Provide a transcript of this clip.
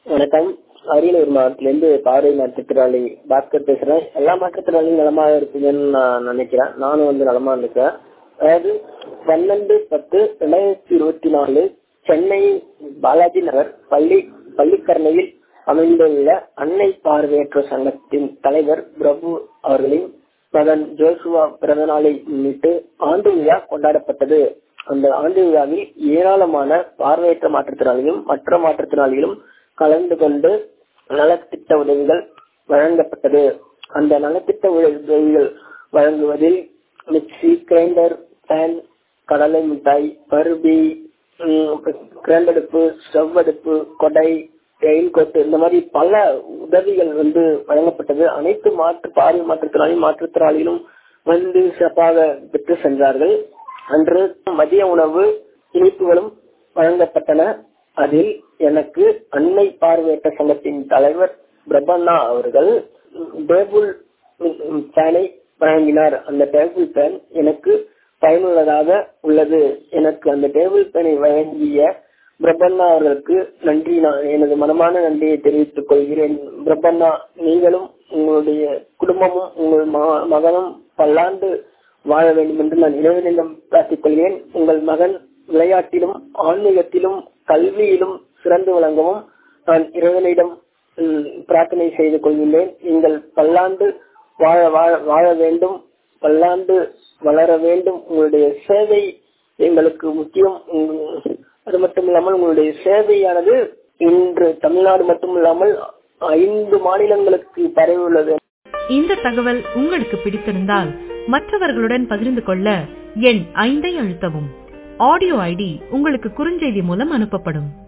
வணக்கம் அரியலூர் மாவட்டத்திலேருந்து பார்வை மாற்றுத்திறனாளி பாஸ்கர் பேசுறேன் எல்லா மாற்றுத்திறனாளியும் நலமா இருப்பீங்கன்னு நான் நினைக்கிறேன் நானும் வந்து நலமா இருக்கேன் அதாவது பன்னெண்டு பத்து ரெண்டாயிரத்தி இருபத்தி நாலு சென்னை பாலாஜி நகர் பள்ளி பள்ளிக்கரணையில் அமைந்துள்ள அன்னை பார்வையற்ற சங்கத்தின் தலைவர் பிரபு அவர்களின் மகன் ஜோசுவா பிறந்த நாளை முன்னிட்டு ஆண்டு விழா கொண்டாடப்பட்டது அந்த ஆண்டு விழாவில் ஏராளமான பார்வையற்ற மாற்றுத்திறனாளிகளும் மற்ற மாற்றுத்திறனாளிகளும் கலந்து கொண்டு நலத்திட்ட உதவிகள் வழங்கப்பட்டது அந்த நலத்திட்ட உதவிகள் வழங்குவதில் மிக்சி கிரைண்டர் ஃபேன் கடலை மிட்டாய் பருபி கிரைண்டடுப்பு ஸ்டவ் அடுப்பு கொடை ரெயில் கோட்டு இந்த மாதிரி பல உதவிகள் வந்து வழங்கப்பட்டது அனைத்து மாற்று பார்வை மாற்றுத்திறனாளி மாற்றுத்திறனாளிகளும் வந்து சிறப்பாக பெற்று சென்றார்கள் அன்று மதிய உணவு இனிப்புகளும் வழங்கப்பட்டன அதில் எனக்கு அன்னை பார்வையற்ற சங்கத்தின் தலைவர் பிரபண்ணா அவர்கள் டேபிள் ஃபேனை வழங்கினார் அந்த டேபிள் ஃபேன் எனக்கு பயனுள்ளதாக உள்ளது எனக்கு அந்த டேபிள் ஃபேனை வழங்கிய பிரபண்ணா அவர்களுக்கு நன்றி நான் எனது மனமான நன்றியை தெரிவித்துக் கொள்கிறேன் பிரபண்ணா நீங்களும் உங்களுடைய குடும்பமும் உங்கள் மகனும் பல்லாண்டு வாழ வேண்டும் என்று நான் இறைவனிடம் பிரார்த்திக் கொள்கிறேன் உங்கள் மகன் விளையாட்டிலும் ஆன்மீகத்திலும் கல்வியிலும் சிறந்து விளங்கவும் நான் இறைவனிடம் பிரார்த்தனை செய்து கொள்கிறேன் நீங்கள் பல்லாண்டு வாழ வாழ வாழ வேண்டும் பல்லாண்டு வளர வேண்டும் உங்களுடைய சேவை எங்களுக்கு முக்கியம் அது மட்டும் இல்லாமல் உங்களுடைய சேவையானது இன்று தமிழ்நாடு மட்டும் இல்லாமல் ஐந்து மாநிலங்களுக்கு பரவி உள்ளது இந்த தகவல் உங்களுக்கு பிடித்திருந்தால் மற்றவர்களுடன் பகிர்ந்து கொள்ள எண் ஐந்தை அழுத்தவும் ஆடியோ ஐடி உங்களுக்கு குறுஞ்செய்தி மூலம் அனுப்பப்படும்